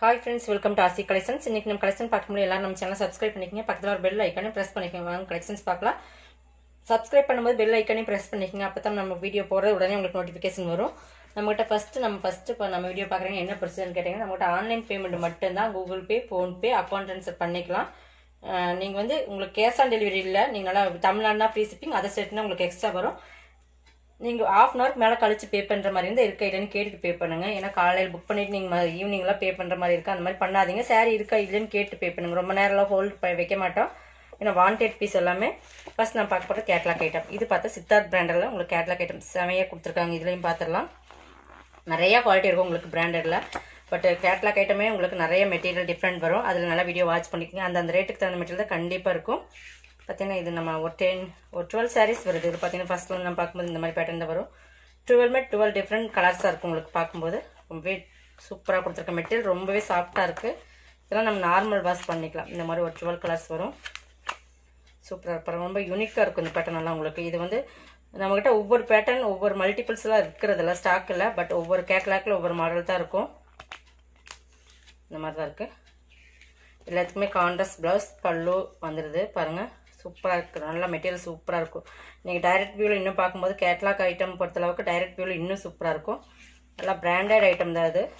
hi friends welcome to Aasi collections இன்னைக்கு நம்ம collection பார்க்கும்போது எல்லாரும் நம்ம சேனல் சப்ஸ்கிரைப் பண்ணிக்கங்க பக்கத்தில் ஒரு பெல் ஐக்கானே ப்ரெஸ் பண்ணிக்கோங்க வாங்க கலெக்ஷன்ஸ் பார்க்கலாம் சப்ஸ்கிரைப் பண்ணும்போது பெல் ஐக்கானே ப்ரெஸ் பண்ணிக்கங்க அப்போ தான் நம்ம வீடியோ போடுறது உடனே உங்களுக்கு நோட்டிஃபிகேஷன் வரும் நம்மகிட்ட ஃபஸ்ட்டு நம்ம ஃபஸ்ட்டு இப்போ நம்ம வீடியோ பார்க்குறீங்க என்ன பிரச்சனைன்னு கேட்டிங்கன்னா நம்மகிட்ட ஆன்லைன் பேமெண்ட் மட்டும்தான் Google Pay PhonePe account transfer பண்ணிக்கலாம் நீங்கள் வந்து உங்களுக்கு கேஷ் ஆன் டெலிவரி இல்லை நீங்கள் நல்லா தமிழ்நாடுனா ஃப்ரீ ஷிப்பிங் அதை ஸ்டேட்னா உங்களுக்கு எக்ஸ்ட்ரா வரும் நீங்கள் ஆஃப் அன் ஹவருக்கு மேலே கழிச்சு பே பண்ணுற மாதிரி இருந்தால் இருக்கா இல்லைன்னு கேட்டுட்டு பே பண்ணுங்க ஏன்னா காலையில் புக் பண்ணிட்டு நீங்கள் ஈவினிங்லாம் பே பண்ணுற மாதிரி இருக்கா அந்த மாதிரி பண்ணாதீங்க சாரி இருக்கா இல்லைன்னு கேட்டு பே பண்ணுங்க ரொம்ப நேரம்லாம் ஹோல்ட் வைக்க மாட்டோம் ஏன்னா வாண்டட் பீஸ் எல்லாமே ஃபர்ஸ்ட் நான் பார்க்க போகிற கேட்லாக் ஐட்டம் இது பார்த்தா சித்தார்த் பிராண்டில் உங்களுக்கு கேட்லாக் ஐட்டம் செமையாக கொடுத்துருக்காங்க இதுலேயும் பார்த்துடலாம் நிறைய குவாலிட்டி இருக்கும் உங்களுக்கு பிராண்டடில் பட் கேட்லாக் ஐட்டமே உங்களுக்கு நிறைய மெட்டீரியல் டிஃப்ரெண்ட் வரும் அதில் நல்லா வீடியோ வாட்ச் பண்ணிக்கோங்க அந்த அந்த ரேட்டுக்கு தகுந்த மெட்டீரியல் தான் கண்டிப்பாக இருக்கும் பார்த்தீங்கன்னா இது நம்ம ஒரு டென் ஒரு டுவெல் சாரீஸ் வருது இது பார்த்தீங்கன்னா ஃபர்ஸ்ட் வந்து நம்ம பார்க்கும்போது இந்த மாதிரி பேட்டர்ன் தான் வரும் டுவெல்மே டுவெல் டிஃப்ரெண்ட் கலர்ஸாக இருக்கும் உங்களுக்கு பார்க்கும்போது ரொம்பவே சூப்பராக கொடுத்துருக்க மெட்டீரியல் ரொம்பவே சாஃப்டாக இருக்குது இதெல்லாம் நம்ம நார்மல் வாஷ் பண்ணிக்கலாம் இந்த மாதிரி ஒரு டுவெல் கலர்ஸ் வரும் சூப்பராக இருப்பாங்க ரொம்ப யூனிக்காக இருக்கும் இந்த பேட்டர்ன் எல்லாம் உங்களுக்கு இது வந்து நம்மக்கிட்ட ஒவ்வொரு பேட்டர்ன் ஒவ்வொரு மல்டிபிள்ஸ்லாம் இருக்கிறதில்ல ஸ்டாக் இல்லை பட் ஒவ்வொரு கேட்லாக்கில் ஒவ்வொரு மாடல் தான் இருக்கும் இந்த மாதிரி தான் இருக்குது எல்லாத்துக்குமே கான்ட்ராஸ்ட் ப்ளவுஸ் பல்லு வந்துடுது பாருங்கள் சூப்பராக இருக்குது நல்லா மெட்டீரியல் சூப்பராக இருக்கும் நீங்கள் டைரக்ட் வியூவில் இன்னும் பார்க்கும்போது கேட்லாக் ஐட்டம் பொறுத்தளவுக்கு டைரக்ட் வியூவில் இன்னும் சூப்பராக இருக்கும் நல்லா பிராண்டட் ஐட்டம் தான் அது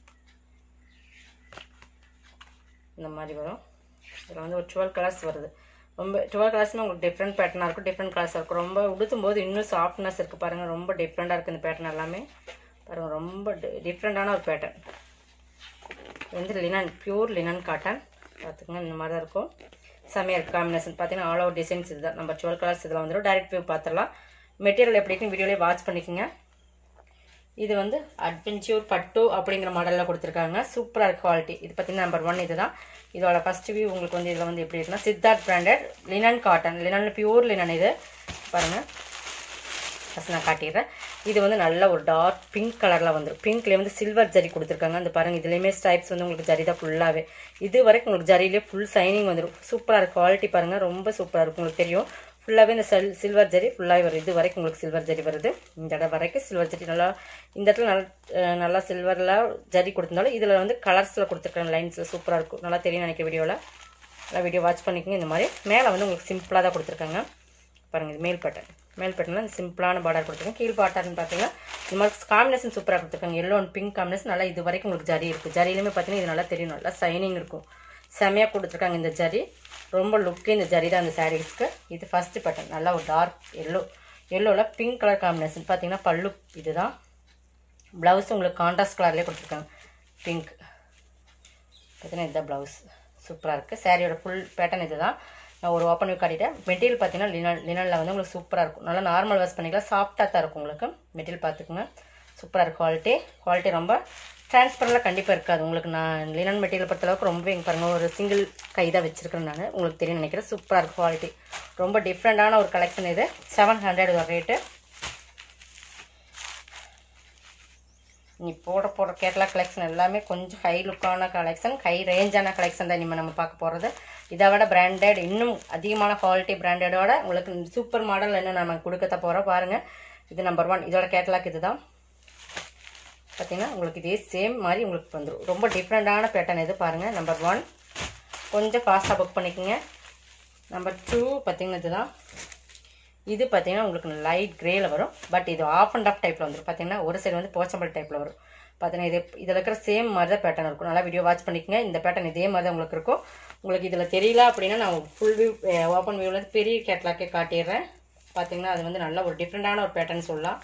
இந்த மாதிரி வரும் இதில் வந்து ஒரு டுவெல் கலர்ஸ் வருது ரொம்ப டுவெல் கலர்ஸுமே உங்களுக்கு டிஃப்ரெண்ட் பேட்டர்னாக இருக்கும் டிஃப்ரெண்ட் கலர்ஸாக இருக்கும் ரொம்ப உடுத்தும் போது இன்னும் சாஃப்ட்னஸ் இருக்குது பாருங்கள் ரொம்ப டிஃப்ரெண்ட்டாக இருக்குது இந்த பேட்டர்ன் எல்லாமே பாருங்கள் ரொம்ப டிஃப்ரெண்ட்டான ஒரு பேட்டர்ன் இது வந்து லினன் பியூர் லினன் காட்டன் பார்த்துக்கங்க இந்த மாதிரி தான் இருக்கும் செம்மையாக இருக்குது காம்பினேஷன் பார்த்தீங்கன்னா ஆல் ஓவர் டிசைன்ஸ் இதுதான் நம்ம டுவெல் கலர்ஸ் இதில் வந்துடும் டைரக்ட் வியூ பார்த்துடலாம் மெட்டீரியல் எப்படி இருக்குன்னு வீடியோலேயே வாட்ச் பண்ணிக்கோங்க இது வந்து அட்வென்ச்சூர் பட்டு அப்படிங்கிற மாடலில் கொடுத்துருக்காங்க சூப்பராக இருக்குது குவாலிட்டி இது பார்த்தீங்கன்னா நம்பர் ஒன் இதுதான் இதோட ஃபஸ்ட் வியூ உங்களுக்கு வந்து இதில் வந்து எப்படி இருக்குன்னா Siddharth branded linen cotton linen pure linen இது பாருங்கள் ஃபஸ்ட் நான் காட்டிடுறேன் இது வந்து நல்ல ஒரு டார்க் பிங்க் கலரில் வந்துடும் பிங்க்லேயே வந்து சில்வர் ஜரி கொடுத்துருக்காங்க அந்த பாருங்கள் இதுலேயுமே ஸ்டைப்ஸ் வந்து உங்களுக்கு ஜரி தான் ஃபுல்லாகவே இது வரைக்கும் உங்களுக்கு ஜரியிலே ஃபுல் சைனிங் வந்துடும் சூப்பராக இருக்குது குவாலிட்டி பாருங்கள் ரொம்ப சூப்பராக இருக்கும் உங்களுக்கு தெரியும் ஃபுல்லாகவே இந்த செல் சில்வர் ஜரி ஃபுல்லாகவே வரும் இது வரைக்கும் உங்களுக்கு சில்வர் ஜரி வருது இந்த இடம் வரைக்கும் சில்வர் ஜரி நல்லா இந்த இடத்துல நல்லா நல்லா சில்வரில் ஜரி கொடுத்துருந்தாலும் இதில் வந்து கலர்ஸில் கொடுத்துருக்காங்க லைன்ஸில் சூப்பராக இருக்கும் நல்லா தெரியும் நினைக்க வீடியோவில் நல்லா வீடியோ வாட்ச் பண்ணிக்கோங்க இந்த மாதிரி மேலே வந்து உங்களுக்கு சிம்பிளாக தான் கொடுத்துருக்காங்க பாருங்கள் இது மேல் பட்டன் மேல் பட்டனில் இந்த சிம்பிளான பார்டர் கொடுத்துருக்கேன் கீழ் பார்டர்னு பார்த்தீங்கன்னா இந்த மாதிரி காம்பினேஷன் சூப்பராக கொடுத்துருக்காங்க எல்லோ அண்ட் பிங்க் காம்பினேஷன் நல்லா இது வரைக்கும் உங்களுக்கு ஜரி இருக்குது ஜரியிலுமே பார்த்தீங்கன்னா இது நல்லா தெரியும் நல்லா சைனிங் இருக்கும் செமையாக கொடுத்துருக்காங்க இந்த ஜரி ரொம்ப லுக்கு இந்த ஜரி தான் இந்த சாரீஸ்க்கு இது ஃபஸ்ட்டு பட்டன் நல்லா ஒரு டார்க் எல்லோ எல்லோவில் பிங்க் கலர் காம்பினேஷன் பார்த்தீங்கன்னா பல்லு இதுதான் ப்ளவுஸ் உங்களுக்கு கான்ட்ராஸ்ட் கலர்லேயே கொடுத்துருக்காங்க பிங்க் பார்த்தீங்கன்னா இதுதான் ப்ளவுஸ் சூப்பராக இருக்குது சாரியோட ஃபுல் பேட்டர்ன் இது தான் நான் ஒரு ஓப்பன் வியூ காட்டிட்டேன் மெட்டீரியல் பார்த்தீங்கன்னா லினன் லினனில் வந்து உங்களுக்கு சூப்பராக இருக்கும் நல்லா நார்மல் வாஷ் பண்ணிக்கலாம் சாஃப்டாக தான் இருக்கும் உங்களுக்கு மெட்டீரியல் பார்த்துக்குங்க சூப்பராக இருக்கும் குவாலிட்டி குவாலிட்டி ரொம்ப டிரான்ஸ்பரெலாம் கண்டிப்பாக இருக்காது உங்களுக்கு நான் லினன் மெட்டீரியல் பொறுத்தளவுக்கு ரொம்ப இங்கே பாருங்கள் ஒரு சிங்கிள் கை தான் வச்சுருக்கேன் நான் உங்களுக்கு தெரியும் நினைக்கிறேன் சூப்பராக இருக்கும் குவாலிட்டி ரொம்ப டிஃப்ரெண்ட்டான ஒரு கலெக்ஷன் இது செவன் ஹண்ட்ரட் ஒரு ரேட்டு நீ போட போடுற கேரளா கலெக்ஷன் எல்லாமே கொஞ்சம் ஹை லுக்கான கலெக்ஷன் ஹை ரேஞ்சான கலெக்ஷன் தான் இனிமேல் நம்ம பார்க்க போகிறது இதை விட பிராண்டட் இன்னும் அதிகமான குவாலிட்டி பிராண்டடோட உங்களுக்கு சூப்பர் மாடல் என்ன நம்ம கொடுக்கத்த போகிறோம் பாருங்கள் இது நம்பர் ஒன் இதோட கேட்லாக் இது தான் பார்த்தீங்கன்னா உங்களுக்கு இதே சேம் மாதிரி உங்களுக்கு வந்துடும் ரொம்ப டிஃப்ரெண்ட்டான பேட்டர்ன் இது பாருங்கள் நம்பர் ஒன் கொஞ்சம் ஃபாஸ்ட்டாக புக் பண்ணிக்கோங்க நம்பர் டூ பார்த்தீங்கன்னா இதுதான் இது பார்த்தீங்கன்னா உங்களுக்கு லைட் கிரேல வரும் பட் இது ஆஃப் அண்ட் ஆஃப் டைப்பில் வந்துடும் பார்த்தீங்கன்னா ஒரு சைடு வந்து போச்சம்பல் டைப்பில் வரும் பார்த்தீங்கன்னா இது இதில் இருக்கிற சேம் மாதிரி தான் பேட்டர்ன் இருக்கும் நல்லா வீடியோ வாட்ச் பண்ணிக்கோங்க இந்த பேட்டர்ன் இதே மாதிரி தான் உங்களுக்கு இருக்கும் உங்களுக்கு இதில் தெரியல அப்படின்னா நான் ஃபுல் வியூ ஓப்பன் வியூவில் பெரிய கேட்லாக்கே காட்டிடுறேன் பார்த்தீங்கன்னா அது வந்து நல்ல ஒரு டிஃப்ரெண்ட்டான ஒரு பேட்டர்ன் சொல்லலாம்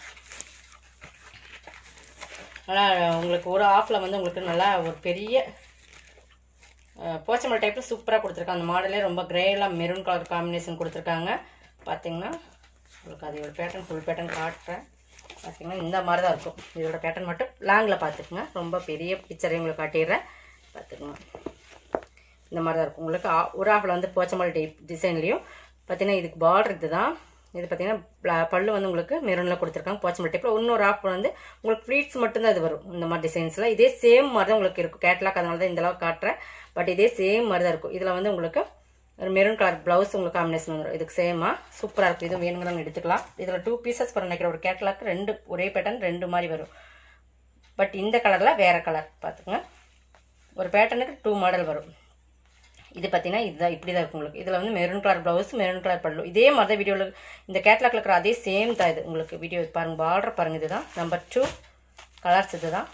நல்லா உங்களுக்கு ஒரு ஆஃபில் வந்து உங்களுக்கு நல்லா ஒரு பெரிய போச்சமல் டைப்பில் சூப்பராக கொடுத்துருக்காங்க அந்த மாடலே ரொம்ப கிரேலாம் மெரூன் கலர் காம்பினேஷன் கொடுத்துருக்காங்க பார்த்தீங்கன்னா உங்களுக்கு அதோட பேட்டர்ன் ஃபுல் பேட்டர்ன் காட்டுறேன் பார்த்தீங்கன்னா இந்த மாதிரி தான் இருக்கும் இதோட பேட்டர்ன் மட்டும் லாங்கில் பார்த்துக்குங்க ரொம்ப பெரிய பிக்சரை உங்களுக்கு காட்டிடுறேன் பார்த்துக்குங்க இந்த மாதிரி தான் இருக்கும் உங்களுக்கு ஒரு ஆஃபில் வந்து போச்சமல் டைப் டிசைன்லேயும் பார்த்தீங்கன்னா இதுக்கு பார்டர் இது தான் இது பார்த்தீங்கன்னா பல்லு வந்து உங்களுக்கு மெரூனில் கொடுத்துருக்காங்க போச்சமல் டைப்பில் இன்னொரு ஆஃப் வந்து உங்களுக்கு ஃப்ளீட்ஸ் மட்டும்தான் இது வரும் இந்த மாதிரி டிசைன்ஸில் இதே சேம் மாதிரி தான் உங்களுக்கு இருக்கும் கேட்லாக் அதனால தான் இந்த அளவுக்கு காட்டுறேன் பட் இதே சேம் மாதிரி தான் இருக்கும் இதில் வந்து உங்களுக்கு ஒரு மெரூன் கலர் ப்ளவுஸ் உங்களுக்கு காம்பினேஷன் வந்துடும் இதுக்கு சேமாக சூப்பராக இருக்கும் இது வேணுங்கிறவங்க எடுத்துக்கலாம் இதில் டூ பீசஸ் வரும் நினைக்கிற ஒரு கேட்லாக் ரெண்டு ஒரே பேட்டர்ன் ரெண்டு மாதிரி வரும் பட் இந்த கலரில் வேறு கலர் பார்த்துக்குங்க ஒரு பேட்டர்னுக்கு டூ மாடல் வரும் இது பார்த்தீங்கன்னா இதுதான் இப்படி தான் இருக்கும் உங்களுக்கு இதில் வந்து maroon colour blouse maroon colour பல்லு இதே மாதிரி தான் வீடியோவில் இந்த கேட்லாக்ல இருக்கிற அதே சேம் தான் இது உங்களுக்கு வீடியோ பாருங்கள் பார்டர் பாருங்கள் இதுதான் நம்பர் டூ கலர்ஸ் இது தான்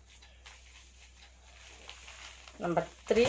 நம்பர் த்ரீ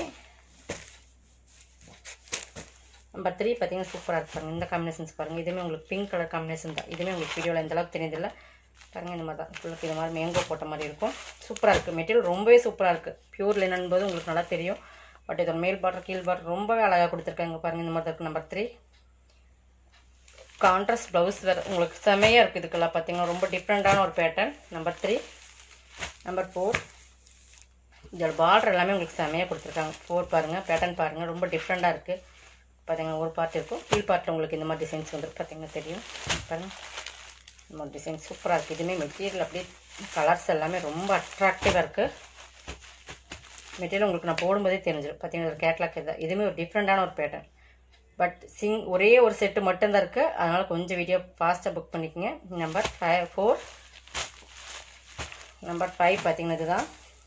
நம்பர் த்ரீ பார்த்தீங்கன்னா சூப்பராக இருக்கு பாருங்கள் இந்த காம்பினேஷன்ஸ் பாருங்கள் இதுவுமே உங்களுக்கு பிங்க் கலர் காம்பினேஷன் தான் இதுவுமே உங்களுக்கு வீடியோவில் எந்த அளவுக்கு தெரியுதில்ல பாருங்கள் இந்த மாதிரி தான் உங்களுக்கு இது மாதிரி மேங்கோ போட்ட மாதிரி இருக்கும் சூப்பராக இருக்குது மெட்டீரியல் ரொம்பவே சூப்பராக இருக்குது பியூர் லினன் போது உங்களுக்கு நல்லா தெரியும் பட் இதோட மேல் பாட்டர் கீழ் பாட்டர் ரொம்பவே அழகாக கொடுத்துருக்காங்க பாருங்கள் இந்த மாதிரி தான் இருக்குது நம்பர் த்ரீ கான்ட்ராஸ்ட் ப்ளவுஸ் வேறு உங்களுக்கு செமையாக இருக்குது இதுக்கெல்லாம் பார்த்தீங்கன்னா ரொம்ப டிஃப்ரெண்ட்டான ஒரு pattern number three number four இதோட பார்டர் எல்லாமே உங்களுக்கு செமையாக கொடுத்துருக்காங்க ஃபோர் பாருங்கள் பேட்டர்ன் பாருங்கள் ரொம்ப டிஃப்ரெண்ட்டாக இருக்குது பார்த்தீங்கன்னா ஒரு பார்ட் இருக்கும் கீழ் பார்ட்டில் உங்களுக்கு இந்த மாதிரி டிசைன்ஸ் வந்து பார்த்தீங்கன்னா தெரியும் பாருங்கள் இந்த மாதிரி டிசைன் சூப்பராக இருக்குது இதுவுமே மெட்டீரியல் அப்படியே கலர்ஸ் எல்லாமே ரொம்ப அட்ராக்டிவாக இருக்குது மெட்டீரியல் உங்களுக்கு நான் போடும்போதே தெரிஞ்சிடும் பார்த்தீங்கன்னா ஒரு கேட்லாக் இது இதுவுமே ஒரு டிஃப்ரெண்ட்டான ஒரு பேட்டர்ன் பட் சிங் ஒரே ஒரு செட்டு மட்டும்தான் இருக்குது அதனால் கொஞ்சம் வீடியோ ஃபாஸ்ட்டாக புக் பண்ணிக்கோங்க number five four number five பார்த்தீங்கன்னா இதுதான்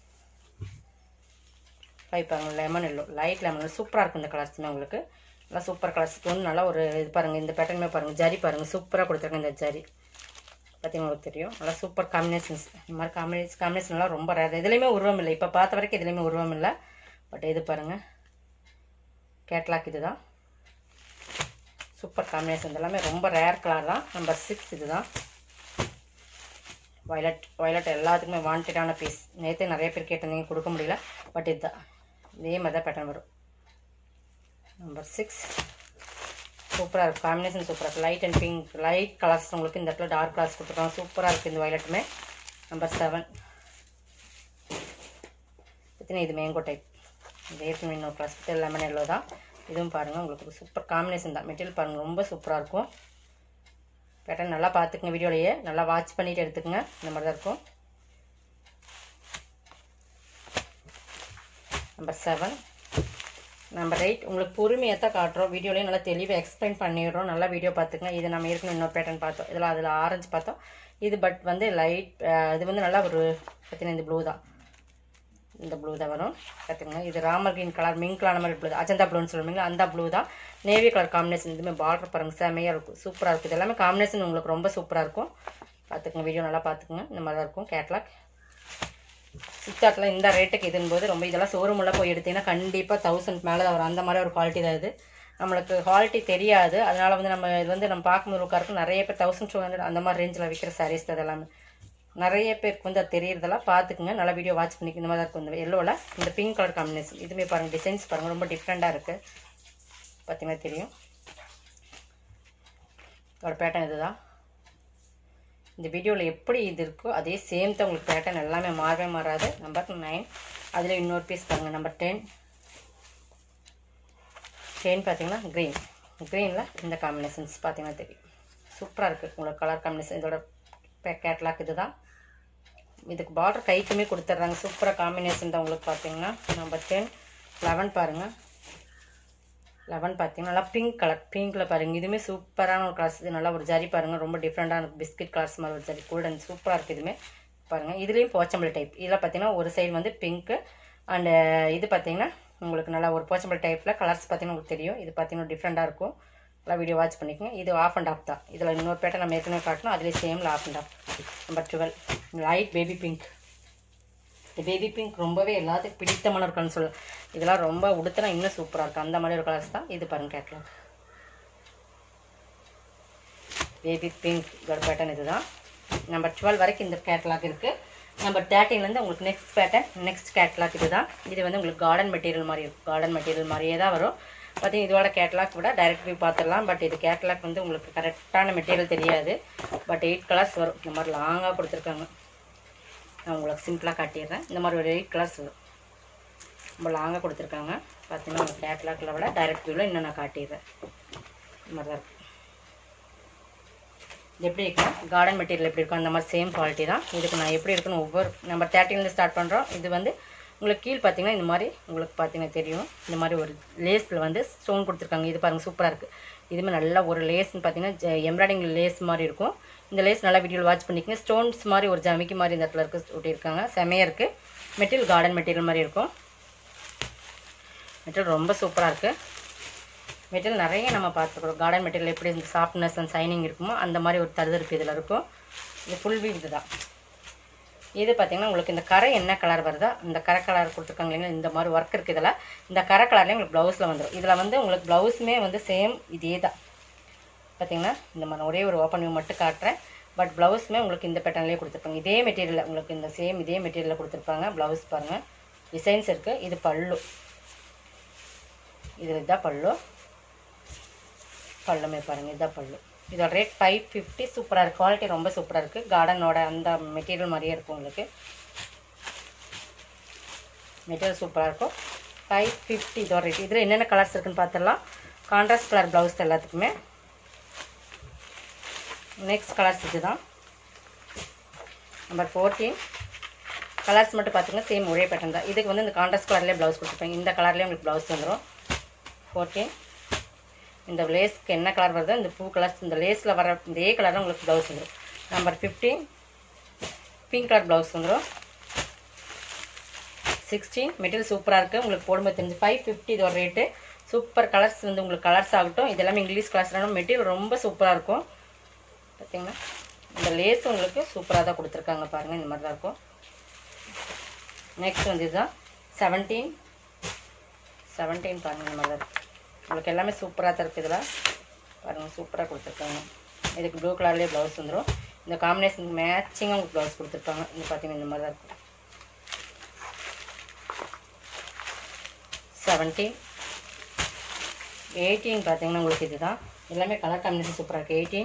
ஃபைவ் பாருங்கள் லெமன் எல்லோ லைட் லெமன் சூப்பராக இருக்கும் இந்த கலர்ஸுமே உங்களுக்கு நல்லா சூப்பர் கலர்ஸ் வந்து நல்லா ஒரு இது பாருங்கள் இந்த பேட்டர்னுமே பாருங்கள் ஜரி பாருங்கள் சூப்பராக கொடுத்துருக்கேன் இந்த ஜரி பார்த்தீங்கன்னா உங்களுக்கு தெரியும் நல்லா சூப்பர் காம்பினேஷன்ஸ் இந்த மாதிரி காம்பினேஷன் காம்பினேஷன்லாம் ரொம்ப ரேர் இதுலேயுமே உருவம் இல்லை இப்போ பார்த்த வரைக்கும் இதுலேயுமே உருவம் இல்லை பட் இது பாருங்கள் கேட்லாக் இது தான் சூப்பர் காம்பினேஷன் எல்லாமே ரொம்ப ரேர் கலர் தான் நம்பர் சிக்ஸ் இது தான் வயலட் வயலட் எல்லாத்துக்குமே வாண்டடான பீஸ் நேற்று நிறைய பேர் கேட்டிருந்தீங்க கொடுக்க முடியல பட் இதுதான் இதே மாதிரி தான் பேட்டர்ன் வரும் நம்பர் சிக்ஸ் சூப்பராக இருக்குது காம்பினேஷன் சூப்பராக இருக்குது light and pink light colours உங்களுக்கு இந்த இடத்துல டார்க் கலர்ஸ் கொடுத்துருக்காங்க சூப்பராக இருக்குது இந்த வயலட்டுமே நம்பர் செவன் பார்த்தீங்கன்னா இது மேங்கோ டைப் இது ஏற்கனவே இன்னொரு கிளாஸ் லெமன் எல்லோ தான் இதுவும் பாருங்கள் உங்களுக்கு சூப்பர் காம்பினேஷன் தான் மெட்டீரியல் பாருங்கள் ரொம்ப சூப்பராக இருக்கும் பேட்டர்ன் நல்லா பார்த்துக்குங்க வீடியோலையே நல்லா வாட்ச் பண்ணிவிட்டு எடுத்துக்கங்க இந்த மாதிரி தான் இருக்கும் நம்பர் செவன் நம்பர் எயிட் உங்களுக்கு பொறுமையாக தான் காட்டுறோம் வீடியோலேயும் நல்லா தெளிவாக எக்ஸ்பிளைன் பண்ணிடுறோம் நல்லா வீடியோ பார்த்துக்கங்க இது நம்ம ஏற்கனவே இன்னொரு பேட்டர்ன் பார்த்தோம் இதில் அதில் ஆரஞ்சு பார்த்தோம் இது பட் வந்து லைட் இது வந்து நல்லா ஒரு பார்த்தீங்கன்னா இந்த ப்ளூ தான் இந்த ப்ளூ தான் வரும் பார்த்துங்க இது ராமர் கிரீன் கலர் மிங்க்லான மாதிரி ப்ளூ அஜந்தா ப்ளூன்னு சொல்லுவீங்களா அந்த ப்ளூ தான் நேவி கலர் காம்பினேஷன் இதுவுமே பார்டர் பாருங்கள் செமையாக இருக்கும் சூப்பராக இருக்குது இது எல்லாமே காம்பினேஷன் உங்களுக்கு ரொம்ப சூப்பராக இருக்கும் பார்த்துக்குங்க வீடியோ நல்லா பார்த்துக்குங்க இந்த மாதிரி தான் இருக்கும் கேட்லாக் ஃப்ளிப்கார்ட்டில் இந்த ரேட்டுக்கு இதுன்போது ரொம்ப இதெல்லாம் ஷோரூமில் போய் எடுத்தீங்கன்னா கண்டிப்பாக தௌசண்ட் மேலே தான் வரும் அந்த மாதிரி ஒரு குவாலிட்டி தான் இது நம்மளுக்கு குவாலிட்டி தெரியாது அதனால் வந்து நம்ம இது வந்து நம்ம பார்க்கும்போது உட்காருக்கு நிறைய பேர் தௌசண்ட் டூ ஹண்ட்ரட் அந்த மாதிரி ரேஞ்சில் விற்கிற சாரீஸ் தான் எல்லாமே நிறைய பேருக்கு வந்து அது தெரியறதெல்லாம் பார்த்துக்குங்க நல்லா வீடியோ வாட்ச் பண்ணிக்க இந்த மாதிரி தான் இருக்கும் இந்த எல்லோவில் இந்த பிங்க் கலர் காம்பினேஷன் இதுவுமே பாருங்கள் டிசைன்ஸ் பாருங்கள் ரொம்ப டிஃப்ரெண்ட்டாக இருக்குது பார்த்தீங்கன்னா தெரியும் ஒரு பேட்டர்ன் இதுதான் இந்த வீடியோவில் எப்படி இது இருக்கோ அதே சேம் தான் உங்களுக்கு பேட்டர்ன் எல்லாமே மாறவே மாறாது நம்பர் நைன் அதில் இன்னொரு பீஸ் பாருங்கள் நம்பர் டென் டென் பார்த்தீங்கன்னா க்ரீன் க்ரீனில் இந்த காம்பினேஷன்ஸ் பார்த்தீங்கன்னா தெரியும் சூப்பராக இருக்குது உங்களுக்கு கலர் காம்பினேஷன் இதோட கேட்லாக் இது தான் இதுக்கு பார்டர் கைக்குமே கொடுத்துட்றாங்க சூப்பராக காம்பினேஷன் தான் உங்களுக்கு பார்த்தீங்கன்னா நம்பர் டென் லெவன் பாருங்கள் லெவன் பார்த்தீங்கன்னா நல்லா பிங்க் கலர் பிங்க்கில் பாருங்கள் இதுவுமே சூப்பரான ஒரு கலர்ஸ் இது நல்லா ஒரு ஜரி பாருங்கள் ரொம்ப டிஃப்ரெண்ட்டான பிஸ்கட் கலர்ஸ் மாதிரி ஒரு ஜரி கோல்டன் சூப்பராக இருக்குது இதுவுமே பாருங்கள் இதுலேயும் போச்சம்பளி டைப் இதில் பார்த்தீங்கன்னா ஒரு சைடு வந்து பிங்க்கு அண்டு இது பார்த்தீங்கன்னா உங்களுக்கு நல்லா ஒரு போச்சம்பளி டைப்பில் கலர்ஸ் பார்த்தீங்கன்னா உங்களுக்கு தெரியும் இது பார்த்தீங்கன்னா டிஃப்ரெண்ட்டாக இருக்கும் நல்லா வீடியோ வாட்ச் பண்ணிக்கோங்க இது ஆஃப் அண்ட் ஆஃப் தான் இதில் இன்னொரு பேட்டர் நம்ம ஏற்கனவே காட்டணும் அதுலேயே சேமில் half and half number twelve light baby pink இந்த பேபி பிங்க் ரொம்பவே எல்லாத்துக்கும் பிடித்தமான ஒரு கலர்னு சொல்லலாம் இதெல்லாம் ரொம்ப உடுத்தினா இன்னும் சூப்பராக இருக்கும் அந்த மாதிரி ஒரு கலர்ஸ் தான் இது பாருங்க கேட்கலாம் பேபி பிங்க் இதோட பேட்டர்ன் இதுதான் நம்பர் டுவெல் வரைக்கும் இந்த கேட்லாக் இருக்குது நம்பர் தேர்ட்டின்லேருந்து உங்களுக்கு நெக்ஸ்ட் பேட்டர்ன் நெக்ஸ்ட் கேட்லாக் இது தான் இது வந்து உங்களுக்கு கார்டன் மெட்டீரியல் மாதிரி இருக்கும் கார்டன் மெட்டீரியல் மாதிரியே தான் வரும் பார்த்தீங்கன்னா இதோட கேட்லாக் விட டைரக்ட் போய் பார்த்துடலாம் பட் இது கேட்லாக் வந்து உங்களுக்கு கரெக்டான மெட்டீரியல் தெரியாது பட் எயிட் கலர்ஸ் வரும் இந்த மாதிரி லாங்காக கொடுத்துருக்காங்க நான் உங்களுக்கு சிம்பிளாக காட்டிடுறேன் இந்த மாதிரி ஒரு எயிட் கலர்ஸ் வரும் ரொம்ப லாங்காக கொடுத்துருக்காங்க பார்த்தீங்கன்னா உங்கள் கேட்லாக்கில் விட டைரக்ட் வியூவில் இன்னும் நான் காட்டிடுறேன் இந்த மாதிரி தான் இருக்கும் இது எப்படி இருக்கும் கார்டன் மெட்டீரியல் எப்படி இருக்கும் அந்த மாதிரி சேம் குவாலிட்டி தான் இதுக்கு நான் எப்படி இருக்குன்னு ஒவ்வொரு நம்ம தேர்ட்டின்லேருந்து ஸ்டார்ட் பண்ணுறோம் இது வந்து உங்களுக்கு கீழ் பார்த்தீங்கன்னா இந்த மாதிரி உங்களுக்கு பார்த்தீங்கன்னா தெரியும் இந்த மாதிரி ஒரு லேஸில் வந்து ஸ்டோன் கொடுத்துருக்காங்க இது பாருங்கள் சூப்பராக இருக்குது இதுவுமே நல்லா ஒரு லேஸ்னு பார்த்தீங்கன்னா எம்ப்ராய்டிங் லேஸ் மாதிரி இருக்கும் இந்த லேஸ் நல்லா வீடியோவில் வாட்ச் பண்ணிக்கங்க ஸ்டோன்ஸ் மாதிரி ஒரு ஜமிக்கி மாதிரி இந்த இடத்துல இருக்கு ஒட்டியிருக்காங்க செமையாக இருக்குது மெட்டீரியல் கார்டன் மெட்டீரியல் மாதிரி இருக்கும் மெட்டீரியல் ரொம்ப சூப்பராக இருக்குது மெட்டீரியல் நிறைய நம்ம பார்த்துருக்குறோம் கார்டன் மெட்டீரியல் எப்படி இந்த சாஃப்ட்னஸ் அண்ட் சைனிங் இருக்குமோ அந்த மாதிரி ஒரு தருதருக்கு இதில் இருக்கும் இது ஃபுல் வீவ் இதுதான் இது பார்த்தீங்கன்னா உங்களுக்கு இந்த கரை என்ன கலர் வருதோ இந்த கரை கலர் கொடுத்துருக்காங்க இல்லைங்களா இந்த மாதிரி ஒர்க் இருக்குது இதில் இந்த கரை கலர்லேயே உங்களுக்கு ப்ளவுஸில் வந்துடும் இதில் வந்து உங்களுக்கு ப்ளவுஸுமே வந்து சேம் இதே தான் பார்த்தீங்கன்னா இந்த மாதிரி ஒரே ஒரு ஓப்பன் வியூ மட்டும் காட்டுறேன் பட் ப்ளவுஸுமே உங்களுக்கு இந்த பேட்டர்ன்லேயே கொடுத்துருப்பாங்க இதே மெட்டீரியலில் உங்களுக்கு இந்த சேம் இதே மெட்டீரியலில் கொடுத்துருப்பாங்க ப்ளவுஸ் பாருங்கள் டிசைன்ஸ் இருக்குது இது பல்லு இது இதுதான் பல்லு பல்லுமே பாருங்கள் இதுதான் பல்லு இதோட ரேட் ஃபைவ் ஃபிஃப்டி சூப்பராக இருக்குது குவாலிட்டி ரொம்ப சூப்பராக இருக்குது கார்டனோட அந்த மெட்டீரியல் மாதிரியே இருக்கும் உங்களுக்கு மெட்டீரியல் சூப்பராக இருக்கும் ஃபைவ் ஃபிஃப்டி இதோட ரேட் இதில் என்னென்ன கலர்ஸ் இருக்குன்னு பார்த்துடலாம் கான்ட்ராஸ்ட் கலர் ப்ளவுஸ் எல்லாத்துக்குமே நெக்ஸ்ட் கலர்ஸ் இதுதான் நம்பர் ஃபோர்டீன் கலர்ஸ் மட்டும் பார்த்தீங்கன்னா சேம் ஒரே பேட்டர்ன் தான் இதுக்கு வந்து இந்த கான்ட்ராஸ்ட் கலர்லேயே ப்ளவுஸ் கொடுத்துருப்பேன் இந்த கலர்லேயே உங்களுக்கு ப்ளவுஸ் வந்துடும் ஃபோர்டீன் இந்த லேஸ்க்கு என்ன கலர் வருதோ இந்த பூ கலர்ஸ் இந்த லேஸில் வர இதே கலரில் உங்களுக்கு ப்ளவுஸ் வந்துடும் number fifteen pink colour blouse வந்துடும் சிக்ஸ்டீன் மெட்டீரியல் சூப்பராக இருக்குது உங்களுக்கு போடும்போது தெரிஞ்சு ஃபைவ் ஃபிஃப்டி இதோட ரேட்டு சூப்பர் கலர்ஸ் வந்து உங்களுக்கு கலர்ஸ் ஆகட்டும் இது எல்லாமே இங்கிலீஷ் கலர்ஸ் மெட்டீரியல் ரொம்ப சூப்பராக இருக்கும் பார்த்தீங்கன்னா இந்த லேஸ் உங்களுக்கு சூப்பராக தான் கொடுத்துருக்காங்க பாருங்கள் இந்த மாதிரி தான் இருக்கும் நெக்ஸ்ட் வந்து இதுதான் செவன்டீன் செவன்டீன் பாருங்கள் இந்த மாதிரி தான் இருக்கு உங்களுக்கு எல்லாமே சூப்பராக தான் இருக்குது இதில் பாருங்கள் சூப்பராக கொடுத்துருக்காங்க இதுக்கு ப்ளூ கலர்லேயே ப்ளவுஸ் வந்துடும் இந்த காம்பினேஷன் மேட்சிங்காக உங்களுக்கு ப்ளவுஸ் கொடுத்துருப்பாங்க இது பார்த்தீங்கன்னா இந்த மாதிரி தான் இருக்கும் செவன்டீன் எயிட்டீன் பார்த்தீங்கன்னா உங்களுக்கு இதுதான் எல்லாமே கலர் காம்பினேஷன் சூப்பராக இருக்குது எயிட்டீன்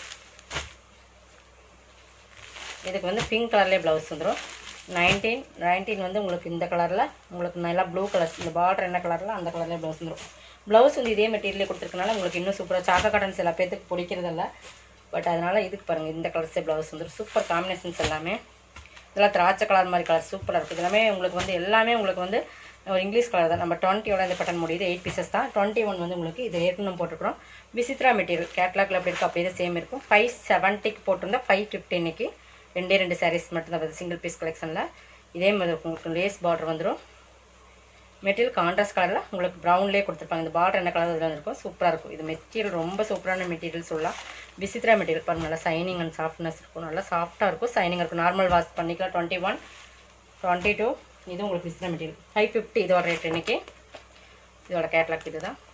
இதுக்கு வந்து பிங்க் கலர்லேயே ப்ளவுஸ் வந்துடும் நைன்டீன் நைன்டீன் வந்து உங்களுக்கு இந்த கலரில் உங்களுக்கு நல்லா ப்ளூ கலர்ஸ் இந்த பார்டர் என்ன கலரில் அந்த கலர்லேயே ப்ளவுஸ் வந்துடும் ப்ளவுஸ் வந்து இதே மெட்டீரியலே கொடுத்துருக்கனால உங்களுக்கு இன்னும் சூப்பராக சாக்கா காட்டன் சில பேர்த்துக்கு பிடிக்கிறதில்ல பட் அதனால் இதுக்கு பாருங்கள் இந்த கலர்ஸே ப்ளவுஸ் வந்துடும் சூப்பர் காம்பினேஷன்ஸ் எல்லாமே இதெல்லாம் திராட்சை கலர் மாதிரி கலர் சூப்பராக இருக்குது எல்லாமே உங்களுக்கு வந்து எல்லாமே உங்களுக்கு வந்து ஒரு இங்கிலீஷ் கலர் தான் நம்ம டுவெண்ட்டியோட இந்த பட்டன் முடியுது எயிட் பீசஸ் தான் டுவெண்ட்டி ஒன் வந்து உங்களுக்கு இது ஏற்கனவே போட்டுருக்குறோம் விசித்ரா மெட்டீரியல் கேட்லாக்ல எப்படி இருக்கும் அப்படியே சேம் இருக்கும் ஃபைவ் செவன்ட்டிக்கு போட்டிருந்தா ஃபைவ் ஃபிஃப்டீனுக்கு ரெண்டே ரெண்டு சாரீஸ் மட்டும் தான் வருது சிங்கிள் பீஸ் கலெக்ஷனில் இதே மாதிரி இருக்கும் உங்களுக்கு லேஸ் பார்டர் வந்துடும் மெட்டீரியல் கான்ட்ராஸ்ட் கலரில் உங்களுக்கு ப்ரௌன்லேயே கொடுத்துருப்பாங்க இந்த பார்டர் என்ன கலர் இதில் இருக்கும் சூப்பராக இருக்கும் இது மெட்டீரியல் ரொம்ப சூப்பரான மெட்டீரியல் சொல்லலாம் விசித்ரா மெட்டீரியல் பாருங்க நல்லா சைனிங் அண்ட் சாஃப்ட்னஸ் இருக்கும் நல்லா சாஃப்ட்டாக இருக்கும் சைனிங் இருக்கும் நார்மல் வாஷ் பண்ணிக்கலாம் டுவெண்ட்டி ஒன் டுவெண்ட்டி டூ இது உங்களுக்கு விசித்ரா மெட்டீரியல் ஃபைவ் ஃபிஃப்டி இதோட ரேட் இன்னைக்கு இதோட கேட்லாக் இது தான்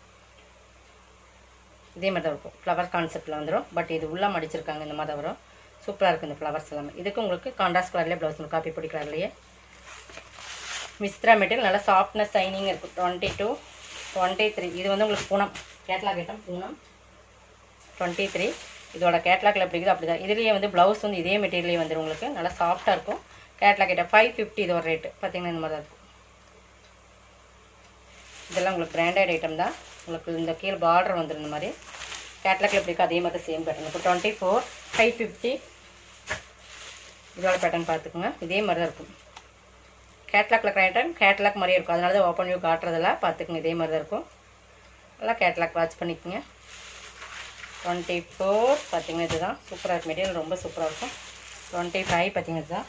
இதே மாதிரி தான் இருக்கும் ஃப்ளவர் கான்செப்டில் வந்துடும் பட் இது உள்ளே மடிச்சிருக்காங்க இந்த மாதிரி தான் வரும் சூப்பராக இருக்குது இந்த ஃப்ளவர்ஸ் எல்லாமே இதுக்கு உங்களுக்கு கான்ட்ராஸ்ட் கலர்லேயே ப்ளவுஸ் காப்பி பொடி கலர்லேயே மிஸ்த்ரா மெட்டீரியல் நல்லா சாஃப்ட்னஸ் சைனிங் இருக்கும் டுவெண்ட்டி டூ டுவெண்ட்டி த்ரீ இது வந்து உங்களுக்கு Poonam catalogue item Poonam twenty three இதோட கேட்லாக்ல எப்படி இருக்குது அப்படி தான் இதுலேயே வந்து ப்ளவுஸ் வந்து இதே மெட்டீரியலே வந்துடும் உங்களுக்கு நல்லா சாஃப்ட்டாக இருக்கும் கேட்லாக் ஐட்டம் ஃபைவ் ஃபிஃப்டி இதோட ரேட்டு பார்த்தீங்கன்னா இந்த மாதிரி தான் இருக்கும் இதெல்லாம் உங்களுக்கு பிராண்டட் ஐட்டம் தான் உங்களுக்கு இந்த கீழே பார்டர் வந்துடும் இந்த மாதிரி கேட்லாக்ல எப்படி இருக்கோ அதே மாதிரி தான் சேம் பேட்டர்ன் இப்போ டுவெண்ட்டி ஃபோர் ஃபைவ் ஃபிஃப்டி இதோட பேட்டர்ன் பார்த்துக்குங்க இதே மாதிரி தான் இருக்கும் கேட்லாக்ல ஐட்டம் கேட்லாக் மாதிரியே இருக்கும் அதனால தான் ஓப்பன் வியூ காட்டுறதில்ல பார்த்துக்குங்க இதே மாதிரி தான் இருக்கும் எல்லாம் கேட்லாக் வாட்ச் பண்ணிக்கோங்க டுவெண்ட்டி ஃபோர் பார்த்தீங்கன்னா இதுதான் சூப்பராக இருக்கும் மெட்டீரியல் ரொம்ப சூப்பராக இருக்கும் டுவெண்ட்டி ஃபைவ் பார்த்தீங்கன்னா இதுதான்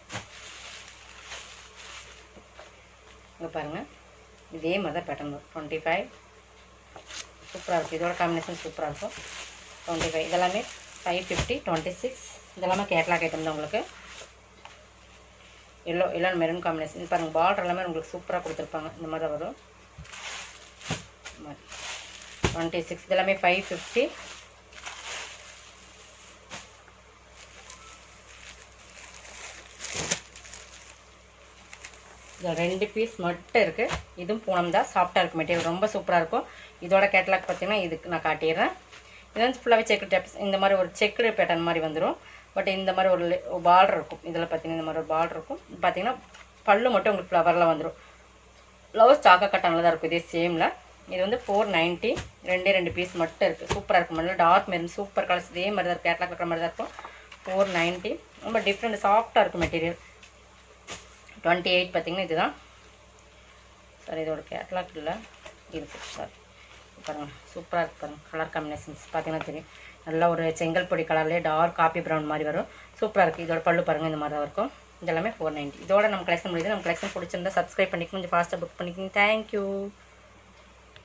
இங்கே பாருங்கள் இதே மாதிரி தான் பேட்டர்ன் வரும் டுவெண்ட்டி ஃபைவ் சூப்பராக இருக்கும் இதோட காம்பினேஷன் சூப்பராக இருக்கும் டுவெண்ட்டி ஃபைவ் இதெல்லாமே ஃபைவ் ஃபிஃப்டி டுவெண்ட்டி சிக்ஸ் இதெல்லாமே கேட்லாக் ஐட்டம் தான் உங்களுக்கு எல்லோ எல்லோ மெரூன் காம்பினேஷன் பாருங்கள் பார்டர் எல்லாமே உங்களுக்கு சூப்பராக கொடுத்துருப்பாங்க இந்த மாதிரி தான் வரும் இந்த மாதிரி டுவெண்ட்டி சிக்ஸ் இதெல்லாமே ஃபைவ் ஃபிஃப்டி இதில் ரெண்டு பீஸ் மட்டும் இருக்குது இதுவும் பூனம் தான் சாஃப்டாக இருக்கும் மெட்டீரியல் ரொம்ப சூப்பராக இருக்கும் இதோட கேட்லாக் பார்த்தீங்கன்னா இதுக்கு நான் காட்டிடுறேன் இது வந்து ஃபுல்லாகவே செக்கு டேப்ஸ் இந்த மாதிரி ஒரு செக்குடு பேட்டர்ன் மாதிரி வந்துடும் பட் இந்த மாதிரி ஒரு பார்டர் இருக்கும் இதில் பார்த்தீங்கன்னா இந்த மாதிரி ஒரு பார்டர் இருக்கும் பார்த்தீங்கன்னா பல்லு மட்டும் உங்களுக்கு ஃப்ளவரில் வந்துடும் ப்ளவுஸ் சாக்கா கட்டனில் தான் இருக்கும் இதே சேமில் இது வந்து ஃபோர் நைன்ட்டி ரெண்டே ரெண்டு பீஸ் மட்டும் இருக்குது சூப்பராக இருக்கும் நல்லா டார்க் மெரூன் சூப்பர் கலர்ஸ் இதே மாதிரி தான் இருக்கும் கேட்லாக் இருக்கிற மாதிரி தான் இருக்கும் ஃபோர் நைன்ட்டி ரொம்ப டிஃப்ரெண்ட் சாஃப்டாக இருக்கும் மெட்டீரியல் டுவெண்ட்டி எயிட் பார்த்தீங்கன்னா இதுதான் சார் இதோட கேட்லாக் இல்லை இருக்குது சார் பாருங்கள் சூப்பராக இருக்கு பாருங்கள் கலர் காம்பினேஷன்ஸ் பார்த்தீங்கன்னா தெரியும் நல்ல ஒரு செங்கல் பொடி கலர்லேயே டார்க் காப்பி ப்ரௌன் மாதிரி வரும் சூப்பராக இருக்குது இதோட பல்லு பாருங்கள் இந்த மாதிரி தான் இருக்கும் இதெல்லாமே ஃபோர் நைன்ட்டி இதோட நம்ம கலெக்ஷன் முடியுது நம்ம கலெக்ஷன் பிடிச்சிருந்தா சப்ஸ்கிரைப் பண்ணிக்கோங்க கொஞ்சம் ஃபாஸ்ட்டாக புக் பண்ணிக்கோங்க தேங்க்யூ